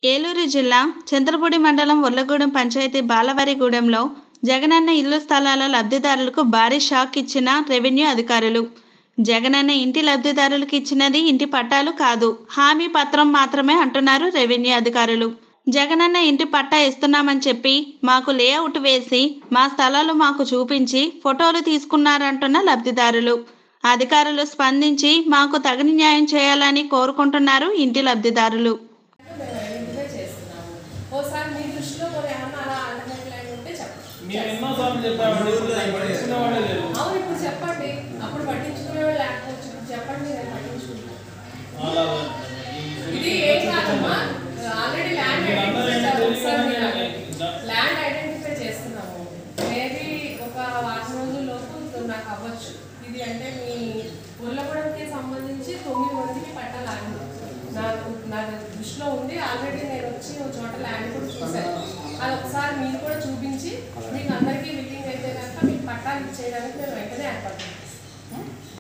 ఏలూరు జిల్లా చంద్రపూడి మండలం ఉర్లగూడెం పంచాయతీ బాలవారిగూడెంలో జగనన్న ఇల్లు స్థలాల లబ్ధిదారులకు భారీ షాక్ ఇచ్చిన రెవెన్యూ అధికారులు జగనన్న ఇంటి లబ్ధిదారులకు ఇచ్చినది ఇంటి పట్టాలు కాదు హామీ పత్రం మాత్రమే అంటున్నారు రెవెన్యూ అధికారులు జగనన్న ఇంటి పట్టా ఇస్తున్నామని చెప్పి మాకు లేఅవుట్ వేసి మా స్థలాలు మాకు చూపించి ఫోటోలు తీసుకున్నారంటున్న లబ్ధిదారులు అధికారులు స్పందించి మాకు తగిన న్యాయం చేయాలని కోరుకుంటున్నారు ఇంటి లబ్ధిదారులు మేము ఐడెంటిఫై చేస్తున్నాము ఓసారి మీ దృష్టిలో మరి ఏమన్నా అలా ఆల్టర్నేట్ లైన్ ఉంటే మేము చెప్పండి ఎన్నో సార్లు చెప్పామండి పట్టించుకునే వాళ్ళే లేరు అవును ఇప్పుడు చెప్పండి అప్పుడు పట్టించుకునే వాళ్ళు లేకపోవచ్చు ఇప్పుడు చెప్పండి నేను పట్టించుకుంటాను అలా ఇది ఏం కాదమ్మా ఆల్రెడీ ల్యాండ్ ఐడెంటిఫై ఒకసారి ల్యాండ్ ఐడెంటిఫై చేస్తున్నాము మేబీ ఒక వారం రోజుల లోపు నాకు అవ్వచ్చు ఇది అంటే మీ ఉల్లగూడెంకి సంబంధించి తొమ్మిది మందికి పట్ట ల్యాండ్ నాకు నా దృష్టిలో ఉంది ఆల్రెడీ నేను వచ్చి ఒక చోట ల్యాండ్ కూడా చూశాను అది ఒకసారి మీరు కూడా చూపించి మీకు అందరికీ విల్లింగ్ అయితే కనుక మీకు పట్టాలు ఇచ్చేయడానికి మేము వెంటనే ఏర్పాటు చేస్తాం